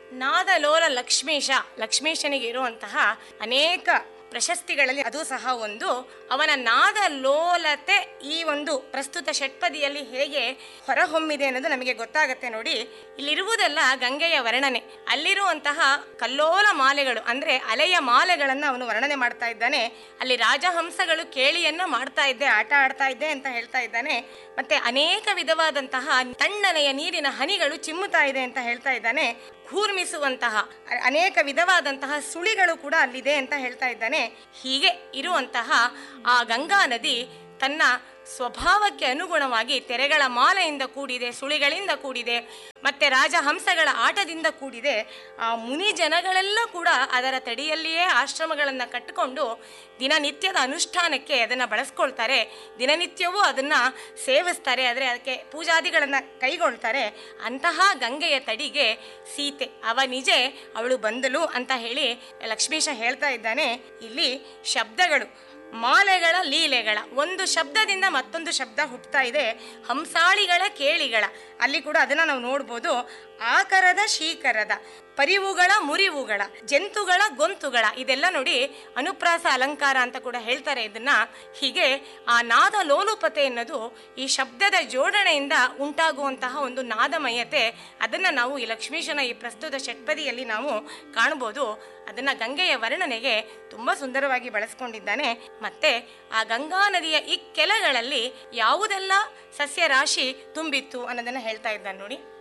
ನಾದಲೋಲ ಲಕ್ಷ್ಮೀಶ ಲಕ್ಷ್ಮೀಶನಿಗೆ ಇರುವಂತಹ ಅನೇಕ ಪ್ರಶಸ್ತಿಗಳಲ್ಲಿ ಅದು ಸಹ ಒಂದು ಅವನ ನಾದಲೋಲತೆ ಈ ಒಂದು ಪ್ರಸ್ತುತ ಷಟ್ಪದಿಯಲ್ಲಿ ಹೇಗೆ ಹೊರಹೊಮ್ಮಿದೆ ಅನ್ನೋದು ನಮಗೆ ಗೊತ್ತಾಗತ್ತೆ ನೋಡಿ ಇಲ್ಲಿರುವುದೆಲ್ಲ ಗಂಗೆಯ ವರ್ಣನೆ ಅಲ್ಲಿರುವಂತಹ ಕಲ್ಲೋಲ ಮಾಲೆಗಳು ಅಂದ್ರೆ ಅಲೆಯ ಮಾಲೆಗಳನ್ನ ಅವನು ವರ್ಣನೆ ಮಾಡ್ತಾ ಇದ್ದಾನೆ ಅಲ್ಲಿ ರಾಜಹಂಸಗಳು ಕೇಳಿಯನ್ನ ಮಾಡ್ತಾ ಇದ್ದೆ ಆಟ ಆಡ್ತಾ ಇದ್ದೆ ಅಂತ ಹೇಳ್ತಾ ಇದ್ದಾನೆ ಮತ್ತೆ ಅನೇಕ ವಿಧವಾದಂತಹ ತಣ್ಣನೆಯ ನೀರಿನ ಹನಿಗಳು ಚಿಮ್ಮುತ್ತಾ ಇದೆ ಅಂತ ಹೇಳ್ತಾ ಇದ್ದಾನೆ ಕೂರ್ಮಿಸುವಂತಹ ಅ- ಅನೇಕ ವಿಧವಾದಂತಹ ಸುಳಿಗಳು ಕೂಡ ಅಲ್ಲಿದೆ ಅಂತ ಹೇಳ್ತಾ ಇದ್ದಾನೆ ಹೀಗೆ ಇರುವಂತಹ ಆ ಗಂಗಾ ನದಿ ತನ್ನ ಸ್ವಭಾವಕ್ಕೆ ಅನುಗುಣವಾಗಿ ತೆರೆಗಳ ಮಾಲೆಯಿಂದ ಕೂಡಿದೆ ಸುಳಿಗಳಿಂದ ಕೂಡಿದೆ ಮತ್ತೆ ರಾಜಹಂಸಗಳ ಆಟದಿಂದ ಕೂಡಿದೆ ಆ ಮುನಿ ಜನಗಳೆಲ್ಲ ಕೂಡ ಅದರ ತಡಿಯಲ್ಲಿಯೇ ಆಶ್ರಮಗಳನ್ನು ಕಟ್ಟಿಕೊಂಡು ದಿನನಿತ್ಯದ ಅನುಷ್ಠಾನಕ್ಕೆ ಅದನ್ನು ಬಳಸ್ಕೊಳ್ತಾರೆ ದಿನನಿತ್ಯವೂ ಅದನ್ನು ಸೇವಿಸ್ತಾರೆ ಆದರೆ ಅದಕ್ಕೆ ಪೂಜಾದಿಗಳನ್ನು ಕೈಗೊಳ್ತಾರೆ ಅಂತಹ ಗಂಗೆಯ ತಡಿಗೆ ಸೀತೆ ಅವ ನಿಜೆ ಅವಳು ಬಂದಳು ಅಂತ ಹೇಳಿ ಲಕ್ಷ್ಮೀಶ ಹೇಳ್ತಾ ಇದ್ದಾನೆ ಇಲ್ಲಿ ಶಬ್ದಗಳು ಮಾಲೆಗಳ ಲೀಲೆಗಳ ಒಂದು ಶಬ್ದದಿಂದ ಮತ್ತೊಂದು ಶಬ್ದ ಹುಟ್ಟುತ್ತಾ ಇದೆ ಹಂಸಾಳಿಗಳ ಕೇಳಿಗಳ ಅಲ್ಲಿ ಕೂಡ ಅದನ್ನ ನಾವು ನೋಡ್ಬೋದು ಆಕರದ ಶೀಕರದ ಪರಿವುಗಳ ಮುರಿವುಗಳ ಜಂತುಗಳ ಗೊಂತುಗಳ ಇದೆಲ್ಲ ನೋಡಿ ಅನುಪ್ರಾಸ ಅಲಂಕಾರ ಅಂತ ಕೂಡ ಹೇಳ್ತಾರೆ ಇದನ್ನ ಹೀಗೆ ಆ ನಾದ ಲೋಲುಪತೆ ಎನ್ನೋದು ಈ ಶಬ್ದದ ಜೋಡಣೆಯಿಂದ ಉಂಟಾಗುವಂತಹ ಒಂದು ನಾದಮಯತೆ ಅದನ್ನ ನಾವು ಈ ಲಕ್ಷ್ಮೀಶನ ಈ ಪ್ರಸ್ತುತ ಷಟ್ಪದಿಯಲ್ಲಿ ನಾವು ಕಾಣಬಹುದು ಅದನ್ನ ಗಂಗೆಯ ವರ್ಣನೆಗೆ ತುಂಬಾ ಸುಂದರವಾಗಿ ಬಳಸ್ಕೊಂಡಿದ್ದಾನೆ ಮತ್ತೆ ಆ ಗಂಗಾ ನದಿಯ ಈ ಕೆಳಗಳಲ್ಲಿ ಯಾವುದೆಲ್ಲ ಸಸ್ಯ ರಾಶಿ ತುಂಬಿತ್ತು ಅನ್ನೋದನ್ನ ಹೇಳ್ತಾ ಇದ್ದಾನೆ ನೋಡಿ